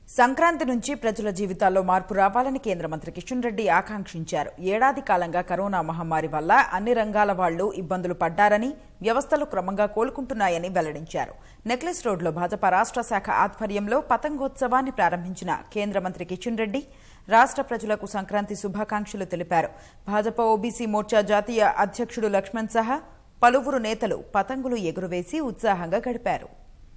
సంక్రాంతి నుంచి ప్రజల జీవితాల్లో మార్పు రావాలని కేంద్ర మంత్రి కిషన్ రెడ్డి ఆకాంక్షించారు ఏడాది కాలంగా కరోనా మహమ్మారి వల్ల అన్ని రంగాల వాళ్లు ఇబ్బందులు పడ్డారని వ్యవస్థలు క్రమంగా కోలుకుంటున్నాయని వెల్లడించారు నెక్లెస్ రోడ్లో భాజపా రాష్ట్ర శాఖ ఆధ్వర్యంలో పతంగోత్సవాన్ని ప్రారంభించిన కేంద్ర మంత్రి కిషన్ రెడ్డి రాష్ట్ర ప్రజలకు సంక్రాంతి శుభాకాంక్షలు తెలిపారు భాజపా ఓబీసీ మోర్చా జాతీయ అధ్యక్షుడు లక్ష్మణ్ సహా పలువురు నేతలు పతంగులు ఎగురవేసి ఉత్సాహంగా గడిపారు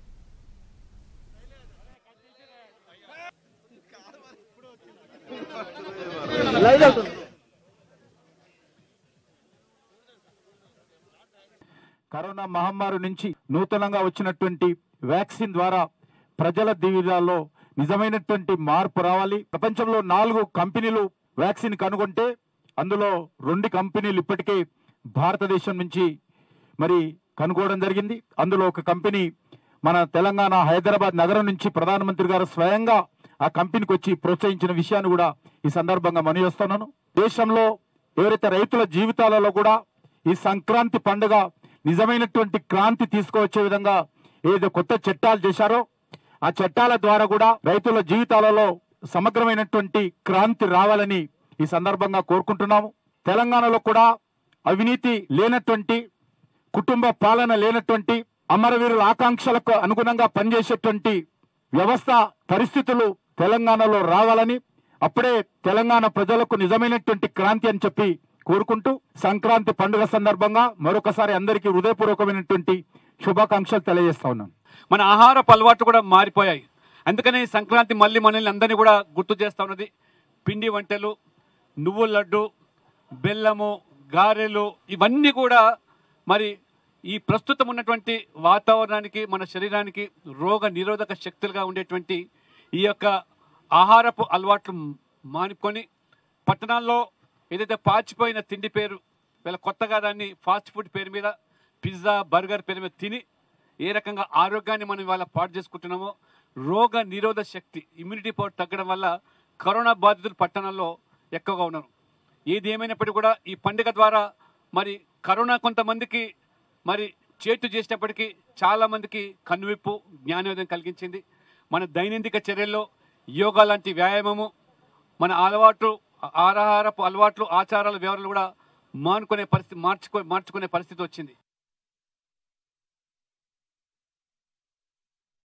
కరోనా మహమ్మారి నుంచి నూతనంగా వచ్చినటువంటి వ్యాక్సిన్ ద్వారా ప్రజల జీవితాల్లో నిజమైనటువంటి మార్పు రావాలి ప్రపంచంలో నాలుగు కంపెనీలు వ్యాక్సిన్ కనుగొంటే అందులో రెండు కంపెనీలు ఇప్పటికే భారతదేశం నుంచి మరి కనుగోవడం జరిగింది అందులో ఒక కంపెనీ మన తెలంగాణ హైదరాబాద్ నగరం నుంచి ప్రధానమంత్రి గారు స్వయంగా ఆ కంపెనీకి వచ్చి ప్రోత్సహించిన విషయాన్ని కూడా ఈ సందర్భంగా మనయోస్తున్నాను దేశంలో ఎవరైతే రైతుల జీవితాలలో కూడా ఈ సంక్రాంతి పండుగ నిజమైనటువంటి క్రాంతి తీసుకువచ్చే విధంగా ఏదో కొత్త చట్టాలు చేశారో ఆ చట్టాల ద్వారా కూడా రైతుల జీవితాలలో సమగ్రమైనటువంటి క్రాంతి రావాలని ఈ సందర్భంగా కోరుకుంటున్నాము తెలంగాణలో కూడా అవినీతి లేనటువంటి కుటుంబ పాలన లేనటువంటి అమరవీరుల ఆకాంక్షలకు అనుగుణంగా పనిచేసేటువంటి వ్యవస్థ పరిస్థితులు తెలంగాణలో రావాలని అప్పుడే తెలంగాణ ప్రజలకు నిజమైనటువంటి క్రాంతి అని చెప్పి కోరుకుంటూ సంక్రాంతి పండుగ సందర్భంగా మరొకసారి అందరికీ హృదయపూర్వకమైనటువంటి శుభాకాంక్షలు తెలియజేస్తా ఉన్నాను మన ఆహారపు అలవాట్లు కూడా మారిపోయాయి అందుకనే ఈ సంక్రాంతి మళ్ళీ మనల్ని అందరినీ కూడా గుర్తు చేస్తా ఉన్నది పిండి వంటలు నువ్వుల లడ్డు బెల్లము గారెలు ఇవన్నీ కూడా మరి ఈ ప్రస్తుతం ఉన్నటువంటి వాతావరణానికి మన శరీరానికి రోగ నిరోధక శక్తులుగా ఉండేటువంటి ఈ యొక్క ఆహారపు అలవాట్లు మానుకొని పట్టణాల్లో ఏదైతే పాచిపోయిన తిండి పేరు వీళ్ళ కొత్తగా దాన్ని ఫాస్ట్ ఫుడ్ పేరు మీద పిజ్జా బర్గర్ పేరు మీద తిని ఏ రకంగా ఆరోగ్యాన్ని మనం ఇవాళ పాటు చేసుకుంటున్నామో రోగ నిరోధ శక్తి ఇమ్యూనిటీ పవర్ తగ్గడం వల్ల కరోనా బాధితులు పట్టణాల్లో ఎక్కువగా ఉన్నారు ఏది ఏమైనప్పటికీ కూడా ఈ పండుగ ద్వారా మరి కరోనా కొంతమందికి మరి చేటు చేసినప్పటికీ చాలా మందికి కన్నువిప్పు జ్ఞానోదయం కలిగించింది మన దైనందిక చర్యల్లో యోగా లాంటి వ్యాయామము మన అలవాట్లు ఆహారపు అలవాట్లు ఆచారాల వివరాలు కూడా మానుకునే పరిస్థితి మార్చుకో మార్చుకునే పరిస్థితి వచ్చింది